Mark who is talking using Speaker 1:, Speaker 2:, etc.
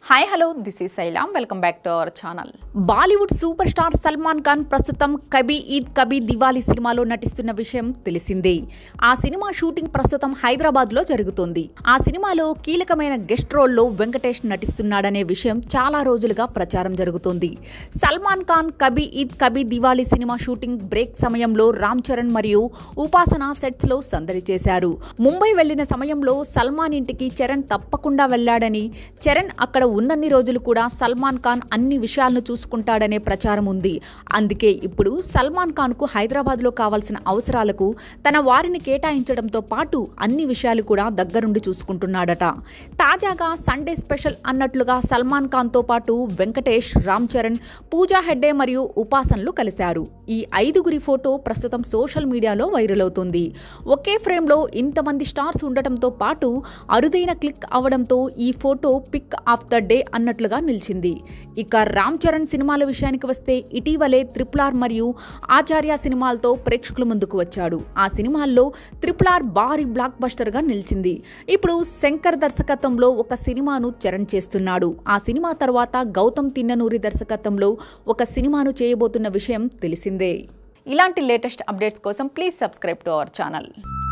Speaker 1: hi hello this is Shailam welcome back to our channel Bollywood super star Salman Khan ప్రస్తుతం కబీ ఈద్ కబీ దివాళీ సినిమాలో నటిస్తున్న విషయం తెలిసిందే ఆ సినిమా షూటింగ్ ప్రస్తుతం హైదరాబాద్లో జరుగుతోంది ఆ సినిమాలో కీలకమైన గెస్ట్ రోల్లో వెంకటేష్ నటిస్తున్నాడనే విషయం చాలా రోజులుగా ప్రచారం జరుగుతోంది Salman Khan Kabhi Eid Kabhi Diwali cinema shooting break సమయంలో రామ్ చరణ్ మరియు ఉపాసన సెట్స్ లో సందడి చేశారు ముంబై వెళ్లిన సమయంలో సల్మాన్ ఇంటికి చరణ్ తప్పకుండా వెళ్లాడని చరణ్ అక్కడ ఉన్నన్ని రోజులు కూడా సల్మాన్ ఖాన్ అన్ని విషయాలను చూసుకుంటాడనే ప్రచారం ఉంది అందుకే ఇప్పుడు సల్మాన్ ఖాన్ కు హైదరాబాద్ లో కావాల్సిన అవసరాలకు తన వారిని కేటాయించడంతో పాటు అన్ని విషయాలు కూడా దగ్గరుండి చూసుకుంటున్నాడట తాజాగా సండే స్పెషల్ అన్నట్లుగా సల్మాన్ ఖాన్ తో పాటు వెంకటేష్ రామ్ చరణ్ పూజా హెడ్డే మరియు ఉపాసనలు కలిశారు ఈ ఐదుగురి ఫోటో ప్రస్తుతం సోషల్ మీడియాలో వైరల్ అవుతుంది ఒకే ఫ్రేమ్లో ఇంతమంది స్టార్స్ ఉండటంతో పాటు అరుదైన క్లిక్ అవడంతో ఈ photo pic of the day అన్నట్లుగా నిలిచింది ఇక రామ్ చరణ్ సినిమాల విషయానికి వస్తే ఇటీవలే త్రిపుల్ ఆర్ మరియు ఆచార్య సినిమాలతో ప్రేక్షకుల ముందుకు వచ్చాడు ఆ సినిమాల్లో త్రిపుల్ ఆర్ భారీ బ్లాక్ బస్టర్గా నిలిచింది ఇప్పుడు శంకర్ దర్శకత్వంలో ఒక సినిమాను చరణ్ చేస్తున్నాడు ఆ సినిమా తర్వాత గౌతమ్ తిన్ననూరి దర్శకత్వంలో ఒక సినిమాను చేయబోతున్న విషయం తెలిసిందే ఇలాంటి లేటెస్ట్ అప్డేట్స్ కోసం please subscribe to our channel